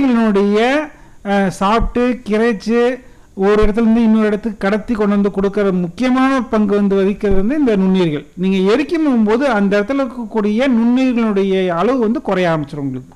நுண்ணுயிரினுடைய அஹ், சாப்பிட்டு கிரைச்சு ஒரு இடத்துல இருந்து இன்னொரு இடத்துக்கு கடத்தி கொண்டு வந்து கொடுக்கற முக்கியமான பங்கு வந்து வகிக்கிறது வந்து இந்த நுண்ணுயிர்கள் நீங்க எரிக்கும் போது அந்த இடத்துல இருக்கக்கூடிய நுண்ணுயிர்களுடைய அளவு வந்து குறைய ஆரம்பிச்சிடும் உங்களுக்கு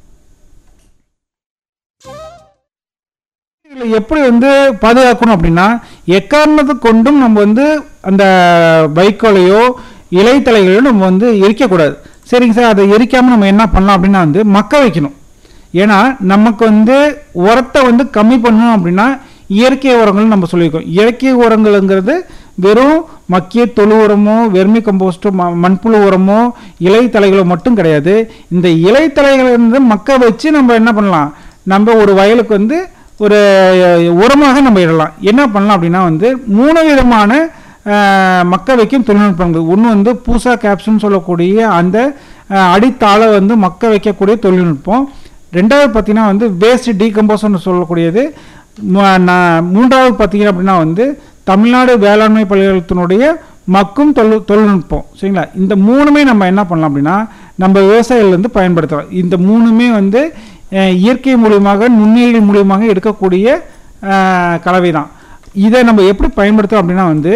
இதுல எப்படி வந்து பாதுகாக்கணும் அப்படின்னா எக்காரணத்தை கொண்டும் நம்ம வந்து அந்த வைக்கோலையோ இலைத்தலைகளையோ நம்ம வந்து எரிக்கக்கூடாது சரிங்க சார் அதை எரிக்காம நம்ம என்ன பண்ணலாம் அப்படின்னா வந்து மக்க வைக்கணும் ஏன்னா நமக்கு வந்து உரத்தை வந்து கம்மி பண்ணணும் அப்படின்னா இயற்கை உரங்கள் நம்ம சொல்லியிருக்கோம் இயற்கை உரங்கள்ங்கிறது வெறும் மக்கிய தொழு உரமோ வெர்மி கம்போஸ்டோ ம- மண்புழு உரமோ இலைத்தலைகளோ மட்டும் கிடையாது இந்த இலைத்தலைகளை வந்து மக்க வச்சு நம்ம என்ன பண்ணலாம் நம்ம ஒரு வயலுக்கு வந்து ஒரு அஹ், உரமாக நம்ம இடலாம் என்ன பண்ணலாம் அப்படின்னா வந்து மூணு விதமான அஹ், மக்க வைக்கும் தொழில்நுட்பங்கள் ஒன்று வந்து பூசா கேப்சூல்னு சொல்லக்கூடிய அந்த அஹ், அடித்தாளை வந்து மக்க வைக்கக்கூடிய தொழில்நுட்பம் ரெண்டாவது பார்த்தீங்கன்னா வந்து வேஸ்ட் டீகம்போசர்னு சொல்லக்கூடியது ம- நா- மூன்றாவது பார்த்தீங்க அப்படின்னா வந்து தமிழ்நாடு வேளாண்மை பல்கலைக்கழகத்தினுடைய மக்கும் தொழில் தொழில்நுட்பம் சரிங்களா இந்த மூணுமே நம்ம என்ன பண்ணலாம் அப்படின்னா நம்ம விவசாயிகள் வந்து பயன்படுத்தலாம் இந்த மூணுமே வந்து அஹ், இயற்கை மூலியமாக நுண்ணுயிரி மூலியமாக எடுக்கக்கூடிய அஹ், கலவை தான் இதை நம்ம எப்படி பயன்படுத்துறோம் அப்படின்னா வந்து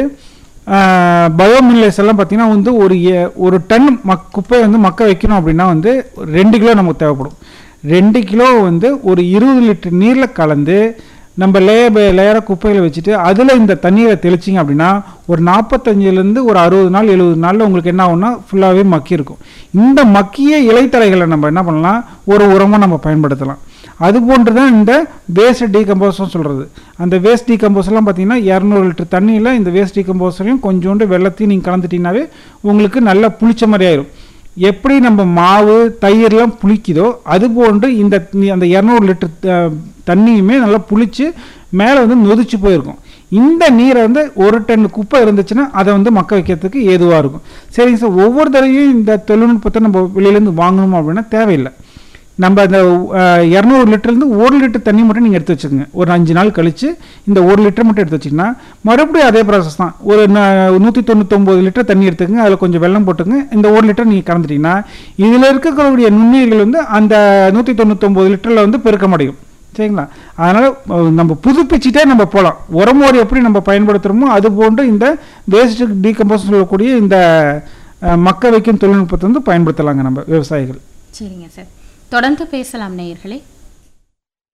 பயோமில்லஸ் எல்லாம் பார்த்தீங்கன்னா வந்து ஒரு எ- ஒரு டன் மக் குப்பையை வந்து மக்க வைக்கணும் அப்படின்னா வந்து ரெண்டு கிலோ நமக்கு தேவைப்படும் ரெண்டு கிலோ வந்து ஒரு இருபது லிட்டர் நீரில் கலந்து நம்ம லேயர் பை லேயராக குப்பையில் வச்சுட்டு அதில் இந்த தண்ணீரை தெளிச்சிங்க அப்படின்னா ஒரு நாற்பத்தஞ்சிலேருந்து ஒரு அறுபது நாள் எழுபது நாளில் உங்களுக்கு என்ன ஆகும்னா ஃபுல்லாகவே மக்கி இருக்கும் இந்த மக்கிய இலைத்தலைகளை நம்ம என்ன பண்ணலாம் ஒரு உரமாக நம்ம பயன்படுத்தலாம் அது போன்று தான் இந்த வேஸ்ட் டீகம்போசர்னு சொல்கிறது அந்த வேஸ்ட் டீகம்போசர்லாம் பார்த்தீங்கன்னா இரநூறு லிட்டர் தண்ணியில் இந்த வேஸ்ட் டீகம்போசரையும் கொஞ்சோண்டு வெள்ளத்தையும் நீங்கள் கலந்துட்டீங்கன்னாவே உங்களுக்கு நல்லா புளிச்ச மாதிரி ஆயிரும் எப்படி நம்ம மாவு தயிர்லாம் புளிக்குதோ அது போன்று இந்த நீ- அந்த இரநூறு லிட்டர் த- தண்ணியுமே நல்லா புளிச்சு மேலே வந்து நொதிச்சு போயிருக்கும் இந்த நீரை வந்து ஒரு டன் குப்பை இருந்துச்சுன்னா அதை வந்து மக்க வைக்கிறதுக்கு ஏதுவாக இருக்கும் சரிங்க சார் ஒவ்வொரு தடவையும் இந்த தொழில்நுட்பத்தை நம்ம வெளியிலேருந்து வாங்கணுமா அப்படின்னா தேவையில்லை நம்ம அந்த இரநூறு லிட்டர்லேருந்து ஒரு லிட்டர் தண்ணி மட்டும் நீங்கள் எடுத்து வச்சுக்கோங்க ஒரு அஞ்சு நாள் கழித்து இந்த ஒரு லிட்டர் மட்டும் எடுத்து வச்சிங்கன்னா மறுபடியும் அதே ப்ராசஸ் தான் ஒரு நூற்றி தொண்ணூத்தொம்பது லிட்டர் தண்ணி எடுத்துக்கங்க அதில் கொஞ்சம் வெல்லம் போட்டுங்க இந்த ஒரு லிட்டர் நீங்கள் கலந்துட்டீங்கன்னா இதில் இருக்கக்கூடிய நுண்ணுயிர்கள் வந்து அந்த நூற்றி தொண்ணூத்தொம்பது லிட்டரில் வந்து பெருக்க முடியும் சரிங்களா அதனால் நம்ம புதுப்பிச்சுட்டே நம்ம போகலாம் உரமோடு எப்படி நம்ம பயன்படுத்துகிறோமோ அது போன்று இந்த வேஸ்ட் டீகம்போஸ் சொல்லக்கூடிய இந்த அஹ், மக்க வைக்கும் தொழில்நுட்பத்தை வந்து பயன்படுத்தலாங்க நம்ம விவசாயிகள் சரிங்க சார் தொடர்ந்து பேசலாம் நேயர்களே